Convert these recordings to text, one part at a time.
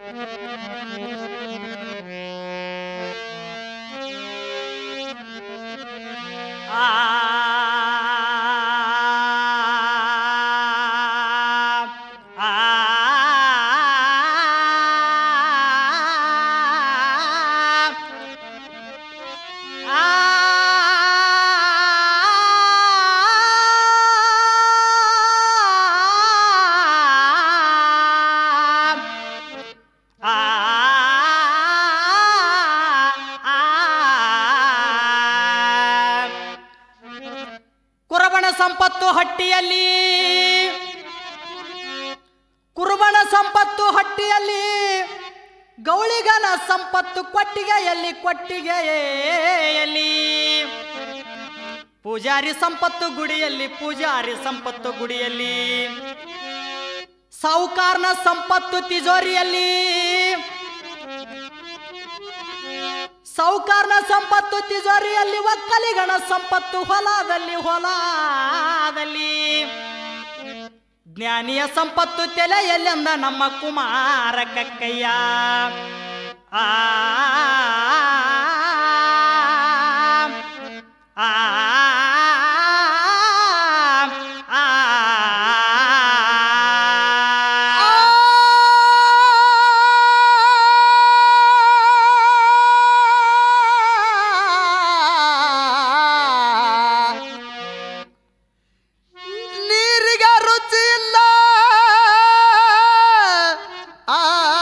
ಕುರಬಣ ಸಂಪತ್ತು ಹಟ್ಟಿಯಲ್ಲಿ ಕುರುಬಣ ಸಂಪತ್ತು ಹಟ್ಟಿಯಲ್ಲಿ ಗೌಳಿಗನ ಸಂಪತ್ತು ಕೊಟ್ಟಿಗೆಯಲ್ಲಿ ಕೊಟ್ಟಿಗೆಯಲ್ಲಿ ಪೂಜಾರಿ ಸಂಪತ್ತು ಗುಡಿಯಲ್ಲಿ ಪೂಜಾರಿ ಸಂಪತ್ತು ಗುಡಿಯಲ್ಲಿ ಸಾಹುಕಾರನ ಸಂಪತ್ತು ತಿಜೋರಿಯಲ್ಲಿ ಸಾಹುಕಾರನ ಸಂಪತ್ತು ತಿಜೋರಿಯಲ್ಲಿ ಒಕ್ಕಲಿಗನ ಸಂಪತ್ತು ಹೊಲದಲ್ಲಿ ಹೊಲದಲ್ಲಿ ಜ್ಞಾನಿಯ ಸಂಪತ್ತು ತೆಲೆಯಲ್ಲೆಂದ ನಮ್ಮ ಕುಮಾರ ಕಕ್ಕಯ್ಯ ಆ ಆ ನೀರಿಗೆ ರುಚಿ ಇಲ್ಲ ಆ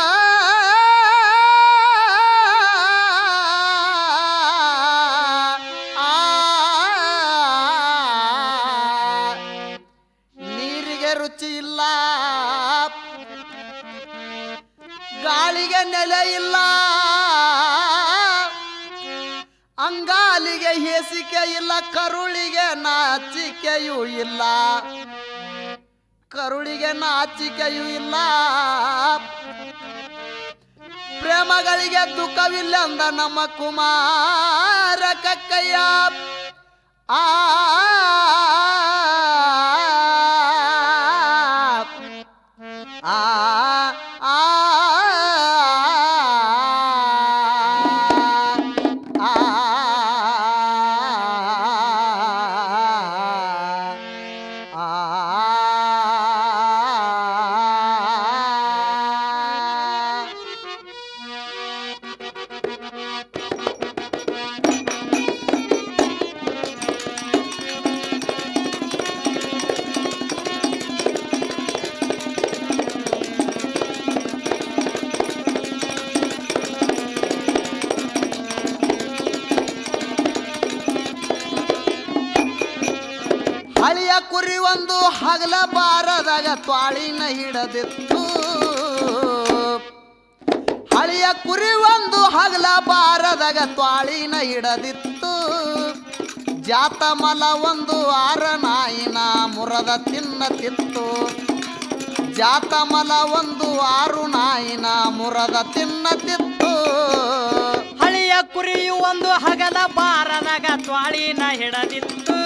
ನೀರಿಗೆ ರುಚಿ ಇಲ್ಲ ಗಾಳಿಗೆ ನೆಲೆ ಇಲ್ಲ ಅಂಗಾಲಿಗೆ ಹೇಸಿಕೆ ಇಲ್ಲ ಕರುಳಿಗೆ ನಾಚಿಕೆಯೂ ಇಲ್ಲ ಕರುಳಿಗೆ ನಾಚಿಕೆಯೂ ಇಲ್ಲ ಪ್ರೇಮಗಳಿಗೆ ದುಃಖವಿಲ್ಲ ಅಂದ ನಮ್ಮ ಕುಮಾರ ಕಕ್ಕಯ್ಯ ಆ ಆ ಆ ಹಳಿಯ ಕುರಿ ಒಂದು ಹಗಲ ಬಾರದಾಗ ತ್ವಾಳಿನ ಹಿಡದಿತ್ತು ಹಳಿಯ ಕುರಿ ಒಂದು ಹಗಲ ಬಾರದಾಗ ತ್ವಾಳಿನ ಹಿಡದಿತ್ತು ಜಾತ ಮಲ ಒಂದು ಆರ ನಾಯಿನ ಮುರದ ತಿನ್ನತಿತ್ತು ಜಾತ ಮಲ ಒಂದು ಆರು ನಾಯಿನ ಮುರದ ತಿನ್ನತಿತ್ತು ಹಳಿಯ ಕುರಿಯು ಒಂದು ಹಗಲ ಬಾರದಾಗ ತ್ವಾಳಿನ ಹಿಡದಿತ್ತು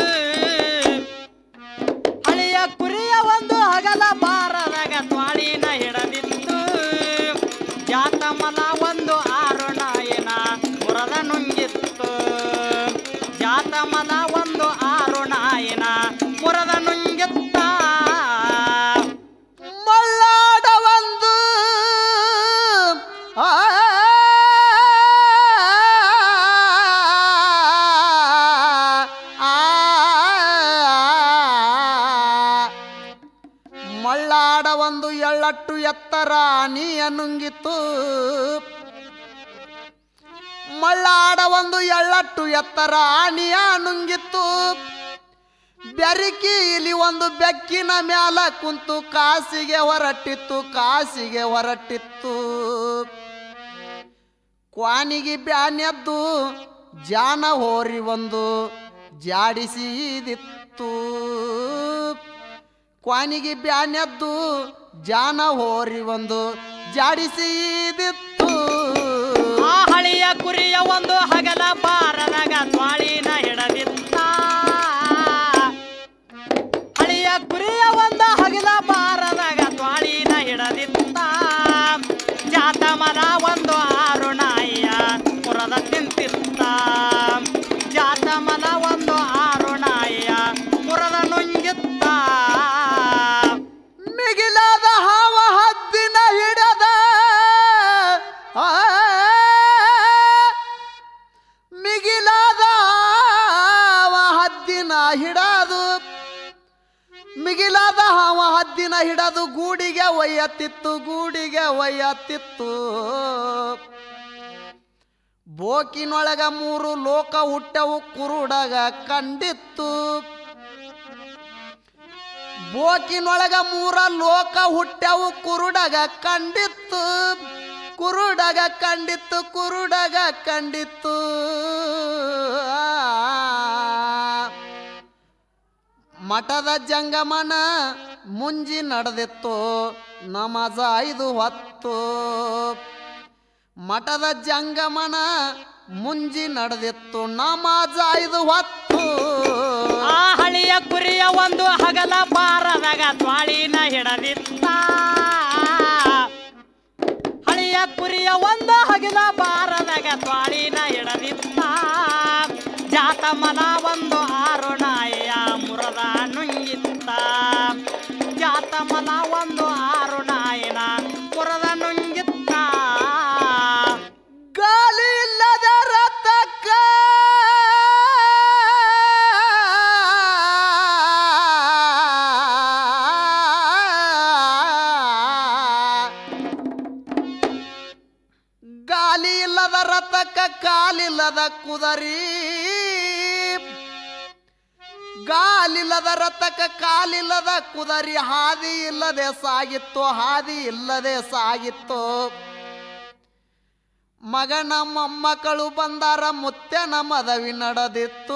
ಹಳಿಯ ಕುರಿಯ ಒಂದು ಹಗಲ ಬಾರದಾಗ ತ್ವಾಳಿನ ಹಿಡದಿತ್ತು ಜಾತಮಲ ಒಂದು ಆರು ನಾಯಿನ ಮುರದ ನುಂಗಿತ್ತು ಜಾತಮಲ ಒಂದು ಆರು ನಾಯಿನ ಮುರದ ನುಂಗಿತ್ತ ಮಳ್ಳಾಡ ಒಂದು ಆ, ಆ, ಮಳ್ಳಾಡ ಒಂದು ಎಳ್ಳಟ್ಟು ಎತ್ತರ ನೀಯ ನುಂಗಿತು ಮಳ್ಳಾಡ ಒಂದು ಎಳ್ಳಟ್ಟು ಎತ್ತರ ಆನಿಯ ನುಂಗಿತ್ತು ಬೆರಕಿ ಇಲ್ಲಿ ಒಂದು ಬೆಕ್ಕಿನ ಮ್ಯಾಲ ಕುಂತು ಕಾಸಿಗೆ ಹೊರಟಿತ್ತು ಕಾಸಿಗೆ ಹೊರಟಿತ್ತು ಕ್ವಾನಿಗೆ ಬ್ಯಾನೆದ್ದು ಜಾನ ಹೋರಿ ಒಂದು ಜಾಡಿಸಿದಿತ್ತು ಕ್ವಾನಿಗೆ ಬ್ಯಾನೆದ್ದು ಜಾನ ಹೋರಿ ಒಂದು ಜಾಡಿಸಿದಿತ್ತು ಆ ಹಳಿಯ ಕುರಿಯ ಒಂದು ಹಗಲ ಬಾರದಾಗ ತ್ವಾಳಿನ ಹಿಡದಿತ್ತ ಹಳಿಯ ಕುರಿಯ ಒಂದು ಹಗಲ ಬಾರದಾಗ ತ್ವಾಳಿನ ಹಿಡದಿತ್ತ ಮಲ ಒಂದು ಆರು ನಾಯಿಯ ಮುರದ ತಿಂತಿತ್ತ ಜಾತ ಮಲ ಒಂದು ಆರು ನಾಯಿಯ ಮುರದ ನುಂಗಿತ್ತ ಮಿಗಿಲಾದ ಹಾವ ಹದ್ದಿನ ಹಿಡದ ಆ, ಮಿಗಿಲಾದ ಹಾವ ಹದ್ದಿನ ಹಿಡದು ಮಿಗಿಲಾದ ಹಾವ ಹದ್ದಿನ ಹಿಡದು ಗೂಡಿಗೆ ಒಯ್ಯತ್ತಿತ್ತು ಗೂಡಿಗೆ ಒಯ್ಯತ್ತಿತ್ತು ಬೋಕಿನೊಳಗ ಮೂರು ಲೋಕ ಹುಟ್ಟವು ಕುರುಡಗ ಕಂಡಿತ್ತು ಬೋಕಿನೊಳಗ ಮೂರ ಲೋಕ ಹುಟ್ಟವು ಕುರುಡಗ ಕಂಡಿತ್ತು ಕುರುಡಗ ಕಂಡಿತ್ತು ಕುರುಡಗ ಕಂಡಿತ್ತು ಆ. ಮಠದ ಜಂಗಮನ ಮುಂಜಿ ನಡೆದಿತ್ತು ನಮಜ ಐದು ಹೊತ್ತು ಮಠದ ಜಂಗಮನ ಮುಂಜಿ ನಡೆದಿತ್ತು ನಮಾಜ ಐದು ಹೊತ್ತು ಆ ಹಳಿಯ ಕುರಿಯ ಒಂದು ಹಗಲ ಬಾರದಾಗ ತ್ವಾಳಿನ ಹಿಡದಿತ್ತ ಹಳಿಯ ಕುರಿಯ ಒಂದು ಹಗಲ ಬಾರದಾಗ ತ್ವಾಳಿನ ಹಿಡದಿತ್ತ ಜಾತ ಮಲ ಒಂದು ಆರು ನಾಯಿಯ ಮುರದ ನುಂಗಿತ್ತ ಜಾತ ಮಲ ಒಂದು ಆರು ನಾಯಿನ ಮುರದ ನುಂಗಿತ್ತ ಗಾಲಿ ಇಲ್ಲದ ರಥಕ್ಕ ಗಾಲಿ ಇಲ್ಲದ ರಥಕ್ಕ ಕಾಲಿಲ್ಲದ ಕುದರಿ ಗಾಲಿಲ್ಲದ ರಥಕ್ಕ ಕಾಲಿಲ್ಲದ ಕುದರಿ ಹಾದಿ ಇಲ್ಲದೆ ಸಾಗಿತ್ತು ಹಾದಿ ಇಲ್ಲದೆ ಸಾಗಿತ್ತು ಮಗನ ಮೊಮ್ಮಕ್ಕಳು ಬಂದಾರ ಮುತ್ಯನ ಮದವಿ ನಡೆದಿತ್ತು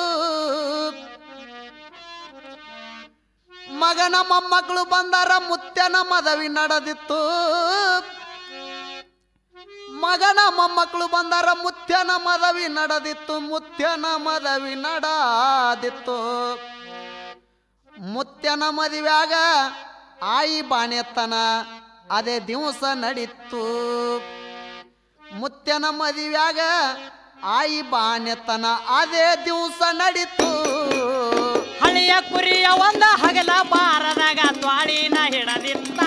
ಮಗನ ಮೊಮ್ಮಕ್ಕಳು ಬಂದಾರ ಮುತ್ಯನ ಮದವಿ ನಡೆದಿತ್ತು ಮಗನ ಮೊಮ್ಮಕ್ಕಳು ಬಂದಾರ ಮುತ್ಯನ ಮದವಿ ನಡೆದಿತ್ತು ಮುತ್ಯನ ಮದವಿ ನಡದಿತ್ತು ಮುತ್ಯನ ಮದುವ್ಯಾಗ ಆಯಿ ಬಾಣೆತನ ಅದೇ ದಿವಸ ನಡೀತು ಮುತ್ಯನ ಮದುವ್ಯಾಗ ಆಯಿ ಬಾಣೆತನ ಅದೇ ದಿವಸ ನಡೀತು ಹಳಿಯ ಕುರಿಯ ಒಂದ ಹಗಲ ಬಾರದಾಗ ತ್ವಾಳಿನ ಹಿಡದಿತ್ತ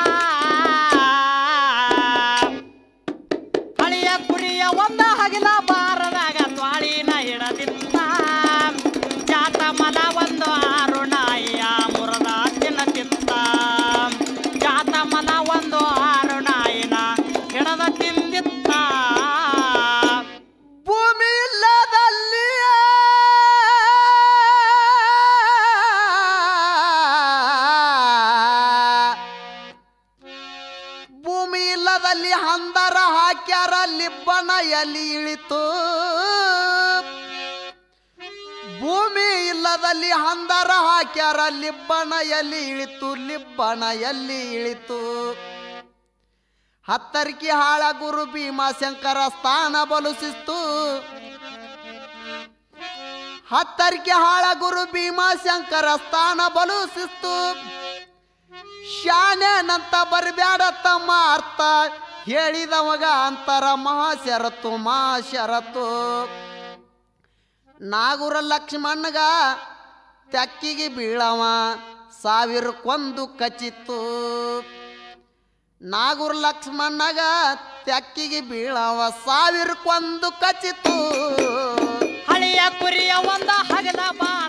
ಹಳಿಯ ಕುರಿಯ ಒಂದ ಹಗಲ ಬಾರದಾಗ ತ್ವಾಳಿನ ಹಿಡದಿತ್ತ ಜಾತ ಮಲ ಒಂದು ಆರು ನಾಯಿಯ ಮುರದ ತಿನ್ನತಿತ್ತ ಜಾತ ಮಲ ಒಂದು ಆರು ನಾಯಿನ ಹಿಡದ ತಿಂದಿತ್ತ ಭೂಮಿ ಇಲ್ಲದಲ್ಲಿಯ ಭೂಮಿ ಇಲ್ಲದಲ್ಲಿ ಹಂದರ ಹಾಕ್ಯಾರ ಲಿಬ್ಬನ ಎಲ್ಲಿ ಇಳಿತು ಭೂಮಿ ಇಲ್ಲದಲ್ಲಿ ಹಂದರ ಹಾಕ್ಯಾರ ಲಿಬ್ಬನ ಎಲ್ಲಿ ಇಳಿತು ಲಿಬ್ಬನ ಎಲ್ಲಿ ಇಳಿತು ಹತ್ತರಿಕೆ ಹಾಳ ಗುರು ಭೀಮಾಶಂಕರ ಸ್ಥಾನ ಬಲುಸಿಸ್ತು ಹತ್ತರಿಕೆ ಹಾಳ ಗುರು ಭೀಮಾಶಂಕರ ಸ್ಥಾನ ಬಲುಸಿಸ್ತು ಶಾನೆನಂತ ಬರಬ್ಯಾಡ ತಮ್ಮ ಅರ್ಥ ಹೇಳಿದವಾಗ ಅಂತರ ಮಹಾಶರತ್ತು ಮಹಾಶರತ್ತು ನಾಗುರ ಲಕ್ಷ್ಮಣ್ಣಗ ತೆಕ್ಕಿಗೆ ಬೀಳವ ಸಾವಿರಕ್ಕೊಂದು ಕಚಿತ್ತು ನಾಗುರ್ ಲಕ್ಷ್ಮಣ್ಣಗ ತೆಕ್ಕಿಗೆ ಬೀಳವ ಸಾವಿರಕ್ಕೊಂದು ಕಚಿತು ಹಳಿಯ ಕುರಿಯ ಒಂದ ಹಗಲ ಬಾ